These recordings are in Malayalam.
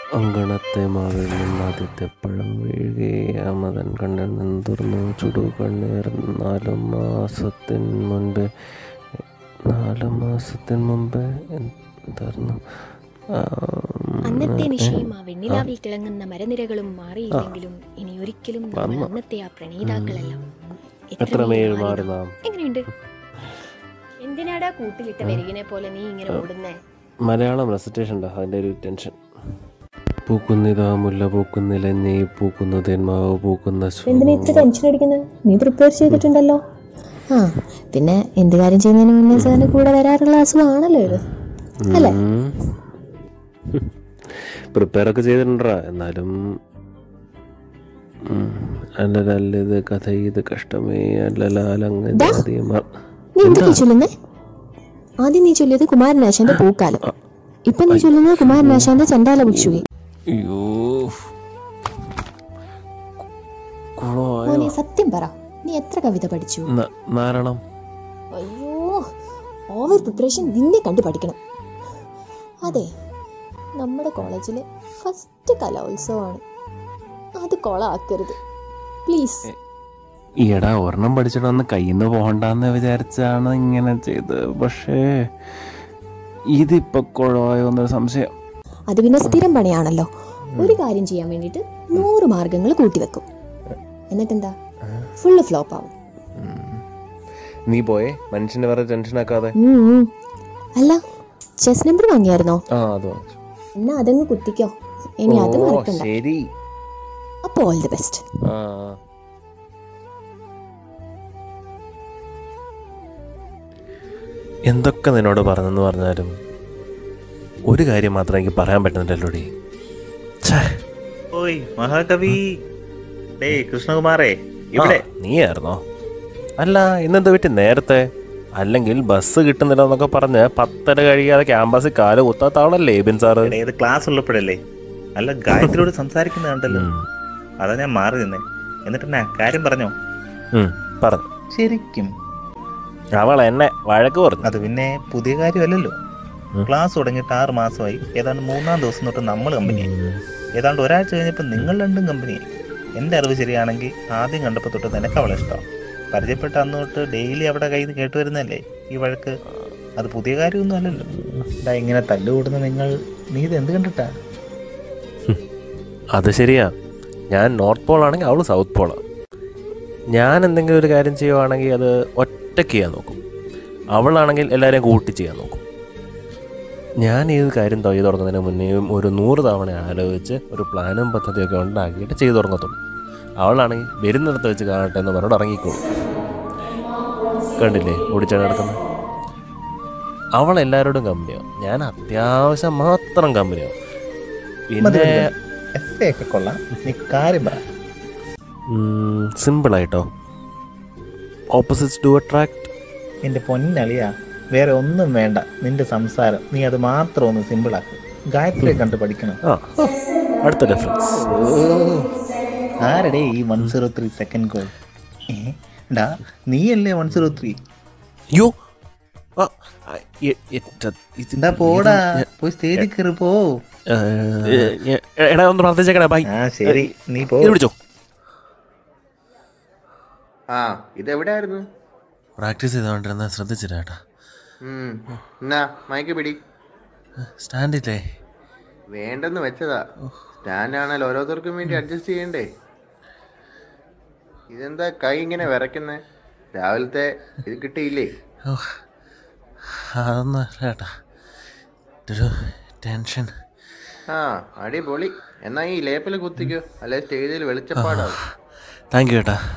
അങ്കണത്തെ മാവിൽ നിന്ന് ആദ്യത്തെ പഴം വീഴുകയെ മതൻ കണ്ണിൽ നിന്ന് തുറന്നു ചുടു കണ്ണീർ നാലു മാസത്തിന് മുൻപ് നാലു മാസത്തിന് മുമ്പ് എന്തായിരുന്നു ആ, അന്നത്തെ നിശയും ആ വെണ്ണിലാവിൽ തിളങ്ങുന്ന മരനിരകളും മാറിയില്ലെങ്കിലും ഇനി ഒരിക്കലും നമ്മൾ അന്നത്തെ ആ പ്രണയിതാക്കളല്ല എത്രമേൽ മാറി നാം എങ്ങനെയുണ്ട് എന്തിനാടാ കൂട്ടിലിട്ട വെരുകിനെ പോലെ നീ ഇങ്ങനെ ഓടുന്നേ മലയാളം റെസിറ്റേഷൻ ഉണ്ടോ അതിൻ്റെ ഒരു ടെൻഷൻ പൂക്കുന്നിതാ മുല്ല പൂക്കുന്നില്ല നെയ് പൂക്കുന്നു തേന്മാവ് പൂക്കുന്ന എന്തിനാ ഇത്ര ടെൻഷൻ അടിക്കുന്നത് നീ പ്രിപ്പയർ ചെയ്തിട്ടുണ്ടല്ലോ ആ പിന്നെ എന്ത് കാര്യം ചെയ്യുന്നതിന് മുന്നേ സാറിന് കൂടെ വരാറുള്ള അസുഖമാണല്ലോ ഇത് അല്ലേ പ്രിപ്പയർ ഒക്കെ ചെയ്തിട്ടുണ്ടാ എന്നാലും ഉം, അല്ലല്ല ഇത് കഥ ഇത് കഷ്ടമേ അല്ലല്ല അലങ്ങ് ജാതി മ- നീ എന്തൊക്കെ ചൊല്ലുന്നേ ആദ്യം നീ ചൊല്ലിയത് കുമാരനാശാന്റെ പൂക്കാലം ഇപ്പൊ നീ ചൊല്ലുന്നത് കുമാരനാശാന്റെ ചണ്ടാല ഭിക്ഷുകി അയ്യോ കുളമായോ മോനെ സത്യം പറ നീ എത്ര കവിത പഠിച്ചു ന- നാരണം അയ്യോ ഓവർ പ്രിപ്പറേഷൻ നിന്നെ കണ്ടു പഠിക്കണം അതെ നമ്മുടെ കോളേജിലെ ഫസ്റ്റ് കലോത്സവമാണ് അത് കൊളാക്കരുത് പ്ലീസ് ഈടാ ഒരെണ്ണം പഠിച്ചിട്ടൊന്ന് കയ്യിൽ നിന്ന് പോകണ്ടെന്ന് വിചാരിച്ചാണ് ഇങ്ങനെ ചെയ്തത് പക്ഷേ ഇതിപ്പോ കുഴവായോ എന്നൊരു സംശയം അത് പിന്നെ സ്ഥിരം പണിയാണല്ലോ ഒരു കാര്യം ചെയ്യാൻ വേണ്ടിയിട്ട് നൂറ് മാർഗങ്ങൾ കൂട്ടിവെക്കും എന്നിട്ടെന്താ ഫുള്ള് ഫ്ലോപ്പ് ആവും നീ പോയേ മനുഷ്യനെ വേറെ ടെൻഷൻ ആക്കാതെ ഉം, ഉം. അല്ല ചെസ് നമ്പർ വാങ്ങിയായിരുന്നോ ആ അത് വാങ്ങിച്ചു. എന്നാ അതങ്ങ് കുത്തിക്കോ ഇനി അത് ഓ മറക്കണ്ട ശരി അപ്പൊ ഓൾ ദി ബെസ്റ്റ് ആ എന്തൊക്കെ നിന്നോട് പറഞ്ഞെന്ന് പറഞ്ഞാലും ഒരു കാര്യം മാത്രം എനിക്ക് പറയാൻ പറ്റുന്നില്ലല്ലോടി ഛേ, ഓയ് മഹാകവി ഡേ കൃഷ്ണകുമാറേ ഇവിടെ ആ, നീയായിരുന്നോ അല്ല ഇന്നെന്താ വീട്ടിൽ നേരത്തെ അല്ലെങ്കിൽ ബസ് കിട്ടുന്നില്ല എന്നൊക്കെ പറഞ്ഞ് പത്തര കഴിയാതെ ക്യാമ്പസിൽ കാല് കുത്താത്ത ആളല്ലേ ബിൻ സാറ് എടേ, ഇത് ക്ലാസ് ഉള്ളപ്പോഴല്ലേ അല്ല ഗായത്രിയോട് സംസാരിക്കുന്നത് കണ്ടല്ലോ ഉം, അതാ ഞാൻ മാറി നിന്നേ എന്നിട്ട് എന്നാ കാര്യം പറഞ്ഞോ ഉം, പറഞ്ഞു ശരിക്കും അവൾ എന്നെ വഴക്ക് പറഞ്ഞു അത് പിന്നെ പുതിയ കാര്യമല്ലല്ലോ ഉം. ക്ലാസ് തുടങ്ങിയിട്ട് ആറ് മാസമായി ഏതാണ്ട് മൂന്നാം ദിവസം തൊട്ട് നമ്മൾ കമ്പനിയായി ഏതാണ്ട് ഒരാഴ്ച കഴിഞ്ഞപ്പോൾ നിങ്ങൾ രണ്ടും കമ്പനിയായി എൻ്റെ അറിവ് ശരിയാണെങ്കിൽ ആദ്യം കണ്ടപ്പോൾ തൊട്ട് നിനക്ക് അവളെ ഇഷ്ടം പരിചയപ്പെട്ട അന്ന് തൊട്ട് ഡെയിലി അവിടെ കയ്യിൽ നിന്ന് കേട്ടു വരുന്നല്ലേ ഈ വഴക്ക് അത് പുതിയ കാര്യമൊന്നും അല്ലല്ലോ ഇതാ ഇങ്ങനെ തല്ലുകൂടുന്ന നിങ്ങൾ നീ ഇത് എന്ത് കണ്ടിട്ടാ അത് ശരിയാ ഞാൻ നോർത്ത് പോൾ ആണെങ്കിൽ അവൾ സൗത്ത് പോളാണ് ഞാൻ എന്തെങ്കിലും ഒരു കാര്യം ചെയ്യുവാണെങ്കിൽ അത് ഒറ്റയ്ക്ക് ചെയ്യാൻ നോക്കും അവളാണെങ്കിൽ എല്ലാവരെയും കൂട്ടി ചെയ്യാൻ നോക്കും ഞാൻ ഏത് കാര്യം തൊയ്യ തുടങ്ങുന്നതിന് മുന്നേയും ഒരു നൂറ് തവണ ആലോചിച്ച് ഒരു പ്ലാനും പദ്ധതിയൊക്കെ ഉണ്ടാക്കിയിട്ട് ചെയ്തു തുടങ്ങത്തുള്ളൂ അവളാണെങ്കിൽ വരുന്നിടത്ത് വെച്ച് കാണട്ടെ എന്ന് പറഞ്ഞോട് ഇറങ്ങിക്കോളും കണ്ടില്ലേ ഓടിച്ചാണ് നടക്കുന്നത് അവൾ എല്ലാവരോടും കമ്പനിയാവും ഞാൻ അത്യാവശ്യം മാത്രം കമ്പനിയാവും പിന്നെ എസ് എ ഒക്കെ കൊള്ളാം നീ കാര്യം പറ സിമ്പിളായിട്ടോ ഓപ്പോസിറ്റ്സ് ഡു അട്രാക്ട് എൻ്റെ പൊന്നളിയാ വേറെ ഒന്നും വേണ്ട നിന്റെ സംസാരം നീ അത് മാത്രം ഒന്ന് സിമ്പിളാക്ക് ഗായത്രിയെ കണ്ട് പഠിക്കണം ആ അടുത്ത ഡിഫറൻസ് ആരടേ ഈ one zero three second goal ഡാ നീയല്ലേ വൺ സീറോ ത്രീ യോ ആ, ആ, എ- എറ്റ- ഇത് എന്താ പോടാ ഇത് പോയി സ്റ്റേജിൽ കയറി പോ ഏ, എ- എടാ ഒന്ന് പ്രാർത്ഥിച്ചേക്കണേ ബൈ ആ ശരി നീ പോ ഇത് പിടിച്ചോ ആ ഇതെവിടെയായിരുന്നു പ്രാക്ടീസ് ചെയ്തുകൊണ്ടിരുന്ന ശ്രദ്ധിച്ചില്ല ഏട്ടാ ഉം. എന്നാ മയക്ക് പിടി സ്റ്റാൻഡില്ലേ വേണ്ടെന്ന് വെച്ചതാ സ്റ്റാൻഡ് ആണല്ലോ ഓരോരുത്തർക്കും വേണ്ടി അഡ്ജസ്റ്റ് ചെയ്യണ്ടേ ഇതെന്താ കൈ ഇങ്ങനെ വിറയ്ക്കുന്നേ രാവിലത്തെ ഇത് കിട്ടിയില്ലേ ഓ അതൊന്നും അല്ല ഏട്ടാ ഇതൊരു ടെൻഷൻ ആ അടിപൊളി എന്നാ ഈ ലേപ്പിൽ കുത്തിക്കോ അല്ലെ സ്റ്റേജിൽ വെളിച്ചപ്പാടാവും താങ്ക് യു ഏട്ടാ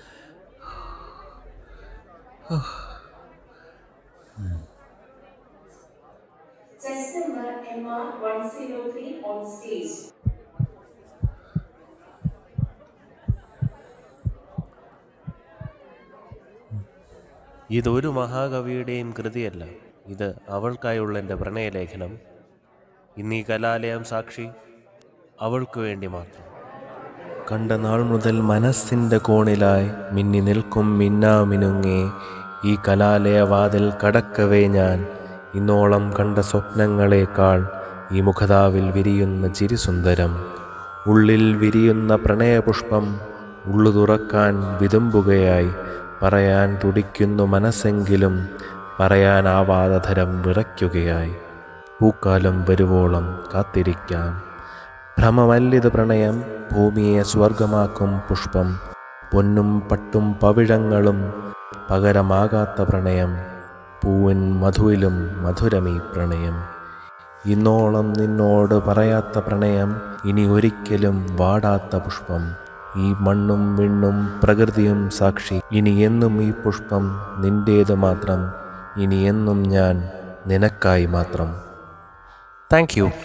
ഇതൊരു മഹാകവിയുടെയും കൃതിയല്ല ഇത് അവൾക്കായുള്ള എൻ്റെ പ്രണയലേഖനം ഇന്നീ കലാലയം സാക്ഷി അവൾക്ക് വേണ്ടി മാത്രം കണ്ട നാൾ മുതൽ മനസ്സിൻ്റെ കോണിലായി മിന്നി നിൽക്കും മിന്നാമിനുങ്ങേ ഈ കലാലയ വാതിൽ കടക്കവേ ഞാൻ ഇന്നോളം കണ്ട സ്വപ്നങ്ങളെക്കാൾ ഈ മുഖതാവിൽ വിരിയുന്ന ചിരിസുന്ദരം ഉള്ളിൽ വിരിയുന്ന പ്രണയപുഷ്പം ഉള്ളു തുറക്കാൻ വിതുമ്പുകയായി പറയാൻ തുടിക്കുന്നു മനസ്സെങ്കിലും പറയാനാവാതധരം വിറയ്ക്കുകയായി പൂക്കാലം വരുവോളം കാത്തിരിക്കാം ഭ്രമമല്ലിത് പ്രണയം ഭൂമിയെ സ്വർഗമാക്കും പുഷ്പം പൊന്നും പട്ടും പവിഴങ്ങളും പകരമാകാത്ത പ്രണയം പൂവിൻ മധുവിലും മധുരമീ പ്രണയം ഇന്നോളം നിന്നോട് പറയാത്ത പ്രണയം ഇനി ഒരിക്കലും വാടാത്ത പുഷ്പം ഈ മണ്ണും വിണ്ണും പ്രകൃതിയും സാക്ഷി ഇനി എന്നും ഈ പുഷ്പം നിന്റേത് മാത്രം ഇനി എന്നും ഞാൻ നിനക്കായി മാത്രം താങ്ക് യു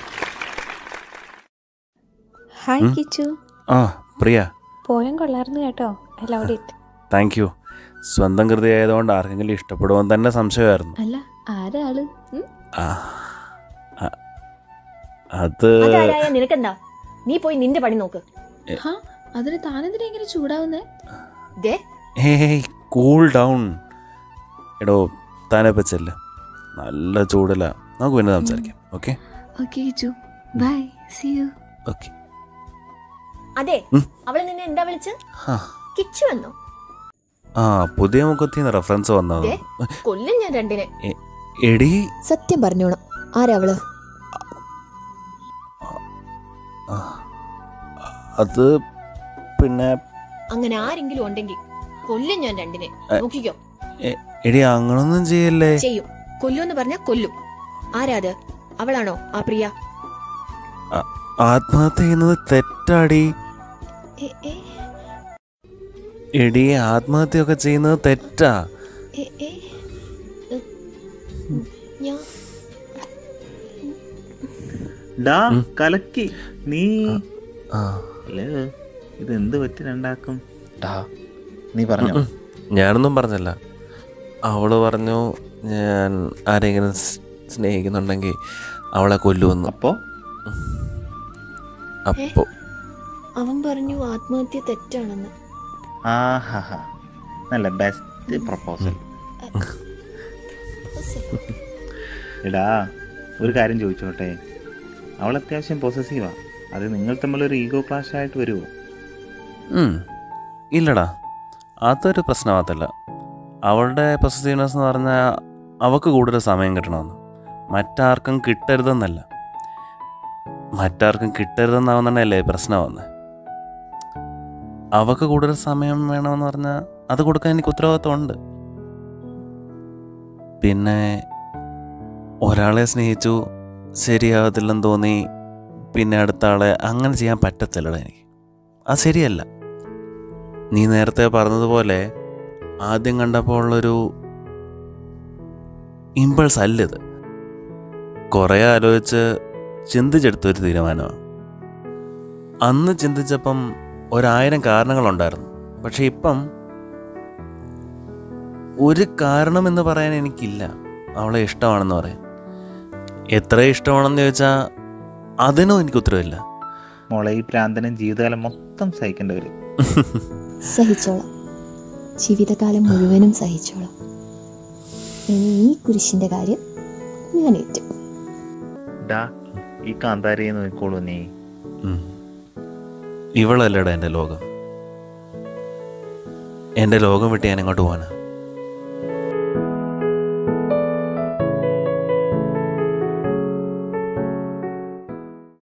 ഹായ് കിച്ചു ആ പ്രിയ പോയം കൊള്ളായിരുന്നു കേട്ടോ I love it thank you സ്വന്തം കൃതി ആയതുകൊണ്ട് ആർക്കെങ്കിലും ഇഷ്ടപ്പെടുമെന്ന് തന്നെ സംശയമായിരുന്നു അല്ല ആരാള് ഉം? ആ ആ, അത് അതാരായ നിനക്കെന്താ നീ പോയി നിന്റെ പണി നോക്ക് ഹാ അതിന് താനെന്തിനാ ഇങ്ങനെ ചൂടാവുന്നേ ദേ ഹേയ് കൂൾ ഡൗൺ എടോ താനെപ്പോ ചെല്ല് നല്ല ചൂടില്ല നമുക്ക് പിന്നെ സംസാരിക്കാം okay okay Kichu bye see you okay അതെ ഉം. അവള് നിന്നെ എന്താ വിളിച്ച് ആ കിച്ചു വന്നോ ആ പുതിയ മുഖത്തിന് റെഫറൻസ് വന്നത് ദേ. കൊല്ലും ഞാൻ രണ്ടിനെ എടി സത്യം പറഞ്ഞോണം ആരാ അവള് ആ, അത് പിന്നെ അങ്ങനെ ആരെങ്കിലും ഉണ്ടെങ്കിൽ കൊല്ലും ഞാൻ രണ്ടിനെ നോക്കിക്കോ എ- എടി അങ്ങനൊന്നും ചെയ്യല്ലേ ചെയ്യും കൊല്ലുമെന്ന് പറഞ്ഞാ കൊല്ലും ആരാ അത് അവളാണോ ആ പ്രിയ ആത്മഹത്യ ചെയ്യുന്നത് തെറ്റാടി ഏ, ഏ, എടി ആത്മഹത്യയൊക്കെ ചെയ്യുന്നത് തെറ്റാ ഏ, ഏ. ഞാൻ ഡാ കലക്കി നീ ആ അല്ലേ ഇത് എന്ത് പറ്റി രണ്ടാക്കും ഡാ നീ പറഞ്ഞോ ഉം. ഞാനൊന്നും പറഞ്ഞല്ല അവള് പറഞ്ഞു ഞാൻ ആരെങ്കിലും സ് സ്നേഹിക്കുന്നുണ്ടെങ്കിൽ അവളെ കൊല്ലുമെന്ന് അപ്പോ അപ്പോൾ അവൻ പറഞ്ഞു ആത്മഹത്യ തെറ്റാണെന്ന് ആഹാ നല്ല ബെസ്റ്റ് പ്രപ്പോസൽ എടാ ഒരു കാര്യം ചോദിച്ചോട്ടെ അവൾ അത്യാവശ്യം പൊസസീവാ അത് നിങ്ങൾ തമ്മിലൊരു ഈഗോ ക്ലാഷ് ആയിട്ട് വരുമോ ഉം. ഇല്ലടാ അതൊരു പ്രശ്നമാകത്തില്ല അവളുടെ പൊസസീവ്നെസ് എന്ന് പറഞ്ഞാൽ അവൾക്ക് കൂടുതൽ സമയം കിട്ടണമെന്ന് മറ്റാർക്കും കിട്ടരുതെന്നല്ല മറ്റാർക്കും കിട്ടരുതെന്നാവുന്നതന്നെയല്ലേ പ്രശ്നമാവുന്നത് അവൾക്ക് കൂടുതൽ സമയം വേണമെന്ന് പറഞ്ഞാൽ അത് കൊടുക്കാൻ എനിക്ക് ഉത്തരവാദിത്വമുണ്ട് പിന്നെ ഒരാളെ സ്നേഹിച്ചു ശരിയാകത്തില്ലെന്ന് തോന്നി പിന്നെ അടുത്ത ആളെ അങ്ങനെ ചെയ്യാൻ പറ്റത്തില്ലടാ എനിക്ക് അത് ശരിയല്ല നീ നേരത്തെ പറഞ്ഞതുപോലെ ആദ്യം കണ്ടപ്പോൾ ഉള്ളൊരു ഇമ്പൾസ് അല്ലത് കുറേ ആലോചിച്ച് ചിന്തിച്ചെടുത്തൊരു തീരുമാനമാണ് അന്ന് ചിന്തിച്ചപ്പം ഒരായിരം കാരണങ്ങളുണ്ടായിരുന്നു പക്ഷെ ഇപ്പം ഒരു കാരണമെന്ന് പറയാൻ എനിക്കില്ല അവളെ ഇഷ്ടമാണെന്ന് പറയാൻ എത്ര ഇഷ്ടമാണെന്ന് ചോദിച്ചാൽ അതിനും എനിക്ക് ഉത്തരവില്ല മോളെ ഈ പ്രാന്തനും ജീവിതകാലം മൊത്തം സഹിക്കേണ്ടി വരും സഹിച്ചോളാം ജീവിതകാലം മുഴുവനും സഹിച്ചോളാം ഇനി ഈ കുരിശിന്റെ കാര്യം ഞാൻ ഏറ്റു ഡാ ഈ കാന്താരിയെ നോക്കിക്കോളൂ നീ ഉം. ഇവളല്ലടാ എൻ്റെ ലോകം എൻ്റെ ലോകം വിട്ട് ഞാൻ എങ്ങോട്ട് പോകാനാ